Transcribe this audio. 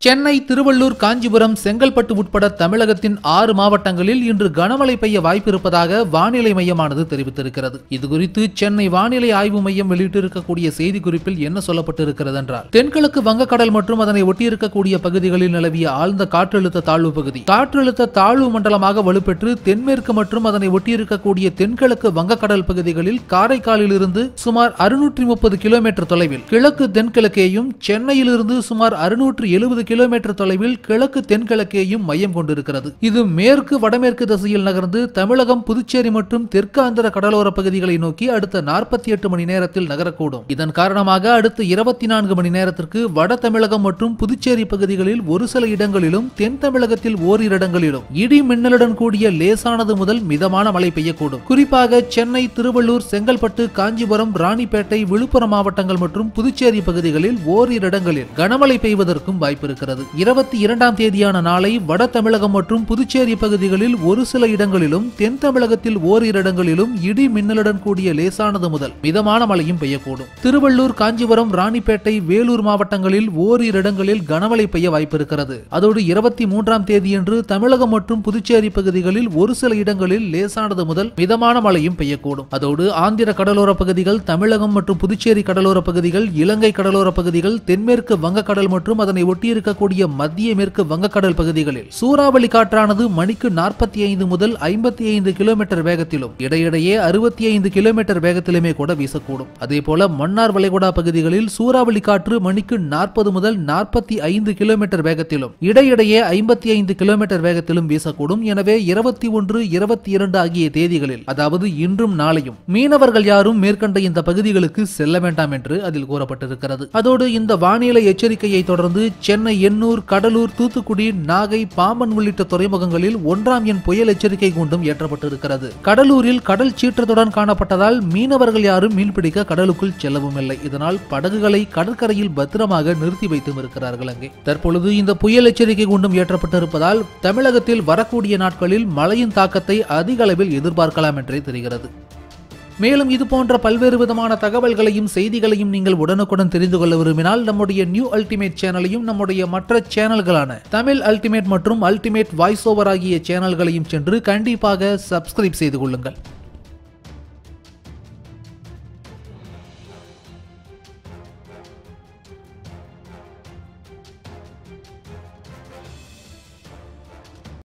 சென்னை திருவள்ளூர் காஞ்சிபுரம் செங்கல்பட்டு உட்பட தமிழகத்தின் ஆறு மாவட்டங்களில் இன்று கனமழை பெய்ய வாய்ப்பிருப்பதாக வானிலை மையமானது தெரிவித்திருக்கிறது இதுகுறித்து சென்னை வானிலை ஆய்வு மையம் வெளியிட்டிருக்கக்கூடிய செய்திக்குறிப்பில் என்ன சொல்லப்பட்டிருக்கிறது என்றால் தென்கிழக்கு வங்கக்கடல் மற்றும் அதனை ஒட்டியிருக்கக்கூடிய பகுதிகளில் நிலவிய ஆழ்ந்த காற்றழுத்த தாழ்வு பகுதி காற்றழுத்த தாழ்வு மண்டலமாக வலுப்பெற்று தென்மேற்கு மற்றும் அதனை ஒட்டியிருக்கக்கூடிய தென்கிழக்கு வங்கக்கடல் பகுதிகளில் காரைக்காலில் இருந்து சுமார் அறுநூற்றி முப்பது கிலோமீட்டர் தொலைவில் கிழக்கு தென்கிழக்கேயும் சென்னையிலிருந்து சுமார் அறுநூற்று எழுபது கிலோமீட்டர் தொலைவில் கிழக்கு தென்கிழக்கேயும் மையம் கொண்டிருக்கிறது இது மேற்கு வடமேற்கு திசையில் நகர்ந்து தமிழகம் புதுச்சேரி மற்றும் தெற்கு ஆந்திர கடலோர பகுதிகளை நோக்கி அடுத்த நாற்பத்தி எட்டு மணி நேரத்தில் நகரக்கூடும் இதன் காரணமாக அடுத்த இருபத்தி நான்கு மணி நேரத்திற்கு வட தமிழகம் மற்றும் புதுச்சேரி பகுதிகளில் ஒரு சில இடங்களிலும் தென் தமிழகத்தில் ஓரிரு இடங்களிலும் இடி மின்னலுடன் கூடிய லேசானது முதல் மிதமான மழை பெய்யக்கூடும் குறிப்பாக சென்னை திருவள்ளூர் செங்கல்பட்டு காஞ்சிபுரம் ராணிப்பேட்டை விழுப்புரம் மாவட்டங்கள் மற்றும் புதுச்சேரி பகுதிகளில் ஓரிரு இடங்களில் கனமழை பெய்வதற்கும் வாய்ப்பு இருக்கிறது இருபத்தி இரண்டாம் தேதியான நாளை வட தமிழகம் மற்றும் புதுச்சேரி பகுதிகளில் ஒரு சில இடங்களிலும் தென் தமிழகத்தில் ஓரிரு இடங்களிலும் இடி மின்னலுடன் கூடிய லேசானது முதல் மிதமான மழையும் பெய்யக்கூடும் திருவள்ளூர் காஞ்சிபுரம் ராணிப்பேட்டை வேலூர் மாவட்டங்களில் ஓரிரு இடங்களில் கனமழை பெய்ய வாய்ப்பிருக்கிறது அதோடு இருபத்தி மூன்றாம் தேதியன்று தமிழகம் மற்றும் புதுச்சேரி பகுதிகளில் ஒரு சில இடங்களில் லேசானது முதல் மிதமான மழையும் பெய்யக்கூடும் அதோடு ஆந்திர கடலோர பகுதிகள் தமிழகம் மற்றும் புதுச்சேரி கடலோர பகுதிகள் இலங்கை கடலோர பகுதிகள் தென்மேற்கு வங்கக்கடல் மற்றும் அதனை ஒட்டியிருக்கக்கூடிய மத்திய மேற்கு வங்கக்கடல் பகுதிகளில் சூறாவளி காற்றானது மணிக்கு நாற்பத்தி ஐந்து முதல் ஐம்பத்தி ஐந்து கிலோமீட்டர் வேகத்திலும் இடையிடையே அறுபத்தி ஐந்து கிலோமீட்டர் வேகத்திலுமே கூட வீசக்கூடும் அதே போல மன்னார் வளைகுடா பகுதிகளில் சூறாவளி காற்று மணிக்கு நாற்பது முதல் நாற்பத்தி ஐந்து கிலோமீட்டர் வேகத்திலும் இடையிடையே ஐம்பத்தி ஐந்து கிலோமீட்டர் வேகத்திலும் வீசக்கூடும் எனவே இருபத்தி ஒன்று இருபத்தி இரண்டு ஆகிய தேதிகளில் அதாவது இன்றும் நாளையும் மீனவர்கள் யாரும் மேற்கண்ட இந்த பகுதிகளுக்கு செல்ல வேண்டாம் என்று அதில் கூறப்பட்டிருக்கிறது அதோடு இந்த வானிலை எச்சரிக்கையை தொடர்ந்து சென்னை எண்ணூர் கடலூர் தூத்துக்குடி நாகை பாம்பன் உள்ளிட்ட துறைமுகங்களில் ஒன்றாம் எண் புயல் எச்சரிக்கை கூண்டும் ஏற்றப்பட்டிருக்கிறது கடலூரில் கடல் சீற்றத்துடன் காணப்பட்டதால் மீனவர்கள் யாரும் மீன்பிடிக்க கடலுக்குள் செல்லவும் இல்லை இதனால் படகுகளை கடற்கரையில் பத்திரமாக நிறுத்தி வைத்தும் இருக்கிறார்கள் அங்கே தற்பொழுது இந்த புயல் எச்சரிக்கை கூண்டும் ஏற்றப்பட்டிருப்பதால் தமிழகத்தில் வரக்கூடிய நாட்களில் மழையின் தாக்கத்தை அதிக அளவில் எதிர்பார்க்கலாம் என்றே தெரிகிறது மேலும் இது போன்ற பல்வேறு விதமான தகவல்களையும் செய்திகளையும் நீங்கள் உடனுக்குடன் தெரிந்து கொள்ள விரும்பினால் நம்முடைய நியூ அல்டிமேட் சேனலையும் நம்முடைய மற்ற சேனல்களான தமிழ் அல்டிமேட் மற்றும் அல்டிமேட் வாய்ஸ் ஓவர் ஆகிய சேனல்களையும் சென்று கண்டிப்பாக சப்ஸ்கிரைப் செய்து கொள்ளுங்கள்